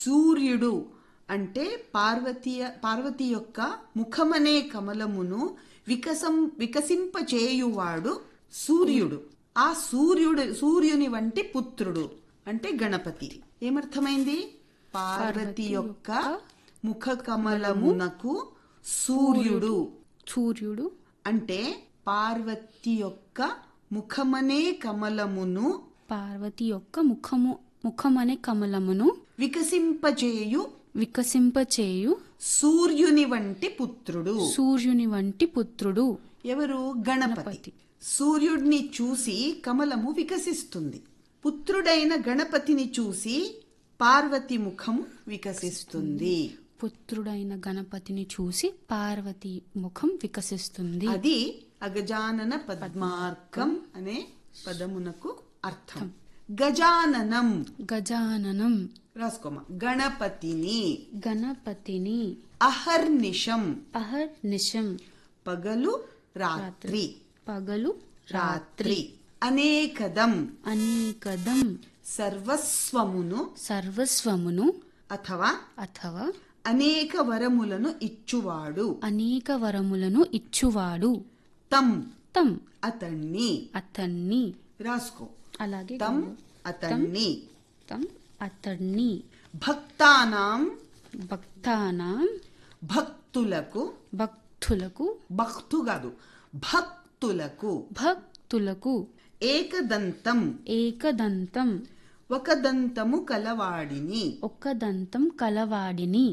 సూర్యుడు అంటే పార్వతీయ పార్వతి యొక్క ముఖమనే కమలమును వికసం వికసింపచేయువాడు సూర్యుడు ఆ సూర్యుడు సూర్యుని వంటి పుత్రుడు అంటే గణపతి ఏమర్థమైంది పార్వతి యొక్క ముఖ కమలమునకు సూర్యుడు సూర్యుడు అంటే పార్వతి యొక్క ముఖమనే కమలమును పార్వతి యొక్క ముఖము ముఖమనే కమలమును వికసింపజేయు వికసింపచేయు సూర్యుని వంటి పుత్రుడు సూర్యుని వంటి పుత్రుడు ఎవరు గణపతి సూర్యుడిని చూసి కమలము వికసిస్తుంది పుత్రుడైన గణపతిని చూసి పార్వతి ముఖం వికసిస్తుంది పుత్రుడైన గణపతిని చూసి పార్వతి ముఖం వికసిస్తుంది అది అగజానన పద్మార్కం అనే పదమునకు అర్థం గజాననం గజాననం రాసుకోమా గణపతిని గణపతిని అహర్నిశం అహర్నిశం పగలు రాత్రి పగలు రాత్రి అనేకదం అనేకదం సర్వస్వమును సర్వస్వమును అథవా అథవా అనేక వరములను ఇచ్చువాడు అనేక వరములను ఇచ్చువాడు తం తం అతన్ని అతన్ని రాసుకో అలాగే తం గురువు. అతన్ని తం అతన్ని భక్తానాం భక్తానాం భక్తులకు భక్తులకు భక్తు కాదు భక్తులకు భక్తులకు ఏకదంతం ఏకదంతం ఒక దంతము కలవాడిని ఒక దంతం కలవాడిని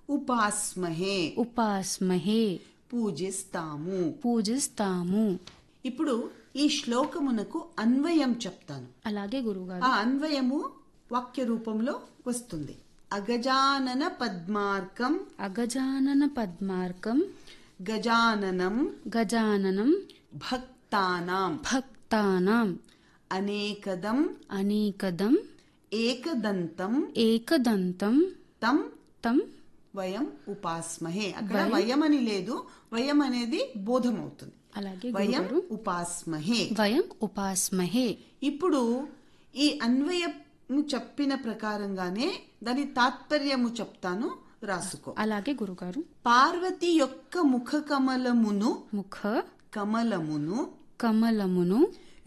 ఉపాస్మహే ఉపాస్మహే పూజిస్తాము పూజిస్తాము ఇప్పుడు ఈ శ్లోకమునకు అన్వయం చెప్తాను అలాగే గురుగారు ఆ అన్వయము వాక్య రూపంలో వస్తుంది అగజానన పద్మార్కం అగజానన పద్మార్కం గజాననం గజాననం భక్తానాం భక్తానాం అనేకదం అనేకదం ఏకదంతం ఏకదంతం తం తం వయం ఉపాస్మహే అక్కడ వయం అని లేదు వయం అనేది బోధమవుతుంది అలాగే వయం గురుగారు ఉపాస్మహే వయం ఉపాస్మహే ఇప్పుడు ఈ అన్వయము చెప్పిన ప్రకారంగానే దాని తాత్పర్యము చెప్తాను రాసుకో అలాగే గురుగారు పార్వతి యొక్క ముఖ కమలమును ముఖ కమలమును కమలమును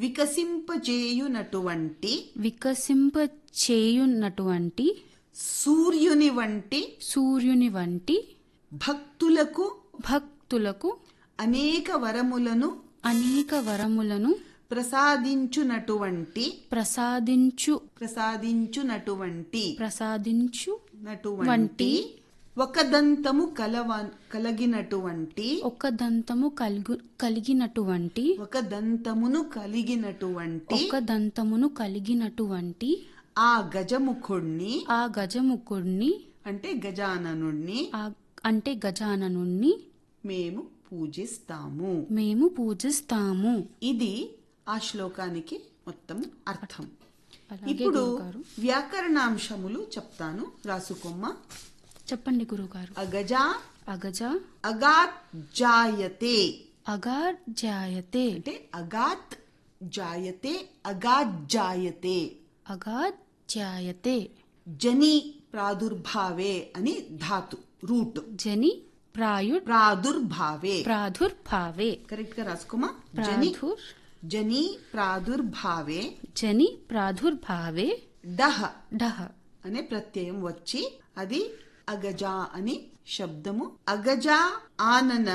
వికసింపజేయునటువంటి వికసింప చేయున్నటువంటి సూర్యుని వంటి సూర్యుని వంటి భక్తులకు భక్తులకు అనేక వరములను అనేక వరములను ప్రసాదించునటువంటి ప్రసాదించు ప్రసాదించునటువంటి ప్రసాదించు నటువంటి ఒక దంతము కలవ కలిగినటువంటి ఒక దంతము కలుగు కలిగినటువంటి ఒక దంతమును కలిగినటువంటి ఒక దంతమును కలిగినటువంటి ఆ గజముఖుణ్ణి ఆ గజముఖుడిని అంటే గజాననుణ్ణి ఆ అంటే గజాననుణ్ణి మేము పూజిస్తాము మేము పూజిస్తాము ఇది ఆ శ్లోకానికి మొత్తం అర్థం అలాగే ఇప్పుడు గురుగారు వ్యాకరణాంశములు చెప్తాను రాసుకోమ్మ చెప్పండి గురుగారు అగజ అగజ అగాత్ జాయతే అగార్ జాయతే అంటే అగాత్ జాయతే అగాత్ జాయతే అగార్ జాయతే జని ప్రాదుర్భావే అని ధాతు రూట్ జని ప్రాయు ప్రాదుర్భావే ప్రాదుర్భావే కరెక్ట్ గా రాసుకోమా జని ప్రాదుర్ జని ప్రాదుర్భావే జని ప్రాదుర్భావే డహ డహ అనే ప్రత్యయం వచ్చి అది అగజ అని శబ్దము అగజ ఆనన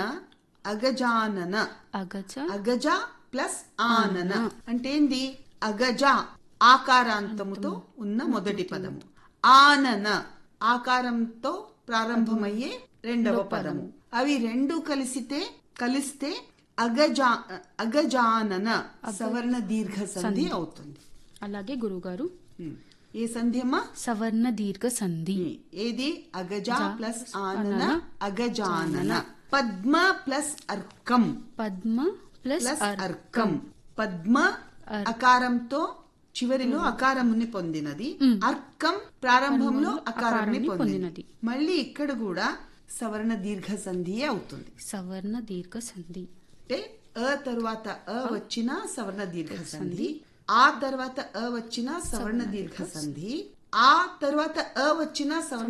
అగజానన అగజ అగజ ప్లస్ ఆనన అంటే ఏంది అగజ ఆకారాంతముతో ఉన్న మొదటి పదము ఆనన ఆకారంతో ప్రారంభమయ్యే రెండవ పదము అవి రెండు కలిసితే కలిస్తే అగజా అగజానన సవర్ణ దీర్ఘ సంధి అవుతుంది అలాగే గురుగారు ఉమ్. ఏ సంధి అమ్మా సవర్ణ దీర్ఘ సంధి ఉమ్. ఏది అగజ ప్లస్ ఆనన అగజానన పద్మ ప్లస్ అర్కం పద్మ ప్లస్ ప్లస్ అర్ అర్కం పద్మ అకారంతో చివరిలో అకారముని పొందినది అర్కం ప్రారంభంలో అకారాన్ని పొందినది మళ్ళీ ఇక్కడ కూడా సవర్ణ దీర్ఘ సంధియే అవుతుంది సవర్ణ దీర్ఘ సంధి అంటే అ తరువాత అ వచ్చిన సవర్ణ దీర్ఘ సంధి ఆ తర్వాత అ వచ్చిన సవర్ణ దీర్ఘ సంధి ఆ తర్వాత అ వచ్చిన సౌండ్